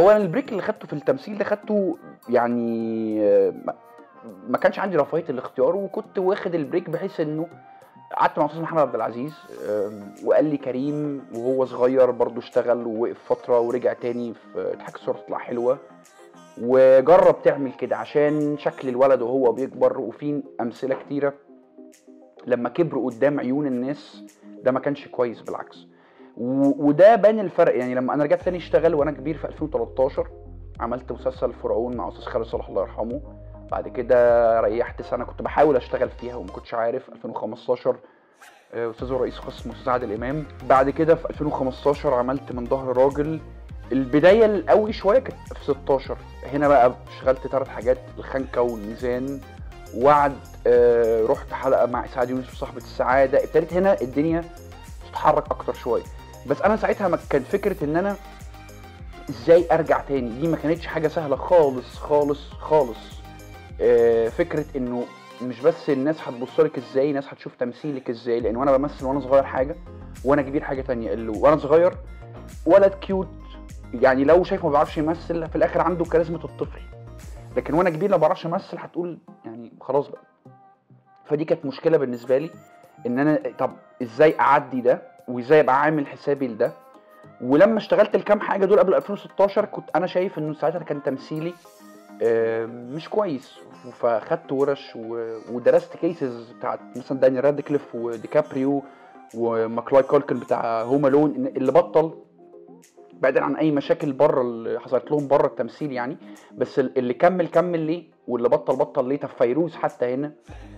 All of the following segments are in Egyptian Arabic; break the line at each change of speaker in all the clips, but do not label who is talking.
هو أنا البريك اللي خدته في التمثيل ده خدته يعني آه، ما- ما كانش عندي رفاهيه الاختيار وكنت واخد البريك بحيث انه قعدت مع استاذ محمد عبد العزيز آم، وقال لي كريم وهو صغير برضه اشتغل ووقف فتره ورجع تاني في اضحك الصوره تطلع حلوه وجرب تعمل كده عشان شكل الولد وهو بيكبر وفي امثله كتيره لما كبروا قدام عيون الناس ده ما كانش كويس بالعكس و- وده بان الفرق يعني لما انا رجعت تاني اشتغل وانا كبير في 2013 عملت مسلسل الفرعون مع استاذ خالد صلاح الله يرحمه بعد كده ريحت سنه كنت بحاول اشتغل فيها وما كنتش عارف 2015 آه، استاذ رئيس قسم استاذ عادل امام بعد كده في 2015 عملت من ظهر راجل البدايه القوي شويه كانت في 16 هنا بقى اشتغلت ثلاث حاجات الخنكه والميزان وعد آه، رحت حلقه مع اسعاد يونس وصاحبه السعاده ابتديت هنا الدنيا تتحرك اكتر شويه بس انا ساعتها ما كان فكره ان انا ازاي ارجع تاني دي ما كانتش حاجه سهله خالص خالص خالص آه، فكره انه مش بس الناس هتبص لك ازاي الناس هتشوف تمثيلك ازاي لان وانا بمثل وانا صغير حاجه وانا كبير حاجه تانية اللي وانا صغير ولد كيوت يعني لو شايف ما بيعرفش يمثل في الاخر عنده كاريزما الطفل لكن وانا كبير لو ما بعرفش امثل هتقول يعني خلاص بقى فدي كانت مشكله بالنسبه لي ان انا طب ازاي اعدي ده وازاي ابقى عامل حسابي لده ولما اشتغلت الكام حاجه دول قبل 2016 كنت انا شايف انه ساعتها كان تمثيلي آه، مش كويس فاخدت ورش و- ودرست كيسز بتاعت مثلا دانيال رادكليف وديكابريو وماكلاي كولكن بتاع هوم الون اللي بطل بعيدا عن اي مشاكل بره اللي حصلت لهم بره التمثيل يعني بس ال- اللي كمل كمل ليه واللي بطل بطل ليه طب فيروز حتى هنا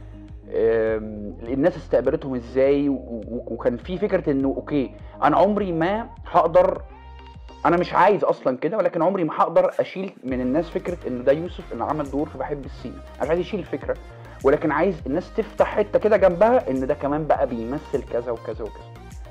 آم، الناس استقبلتهم ازاي و- و- وكان في فكره انه اوكي انا عمري ما هقدر انا مش عايز اصلا كده ولكن عمري ما هقدر اشيل من الناس فكره ان ده يوسف اللي عمل دور في بحب السيما انا مش عايز اشيل الفكره ولكن عايز الناس تفتح حته كده جنبها ان ده كمان بقى بيمثل كذا وكذا وكذا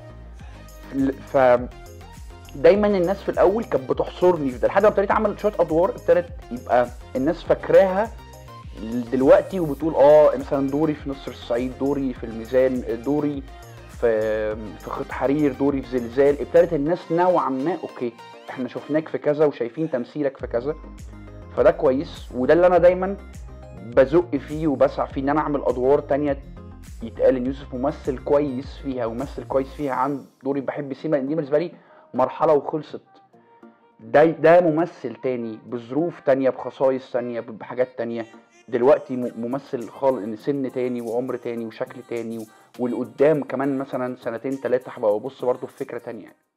ل- ف دايما الناس في الاول كانت بتحصرني في ده لحد ما ابتديت اعمل شويه ادوار ابتدت يبقى الناس فاكراها دلوقتي وبتقول اه مثلا دوري في نصر الصعيد دوري في الميزان دوري في في خط حرير دوري في زلزال ابتدت الناس نوعا ما اوكي احنا شفناك في كذا وشايفين تمثيلك في كذا فده كويس وده اللي انا دايما بزق فيه وبسعى فيه ان انا اعمل ادوار تانية يتقال ان يوسف ممثل كويس فيها وممثل كويس فيها عن دوري بحب سيما لان دي بالنسبه لي مرحله وخلصت ده ده ممثل تاني بظروف تانية بخصائص تانية بحاجات تانية دلوقتي م- ممثل خالص ان سن تاني وعمر تاني وشكل تاني و- والقدام كمان مثلا سنتين ثلاثه هبقى ببص برضه في فكره تانية يعني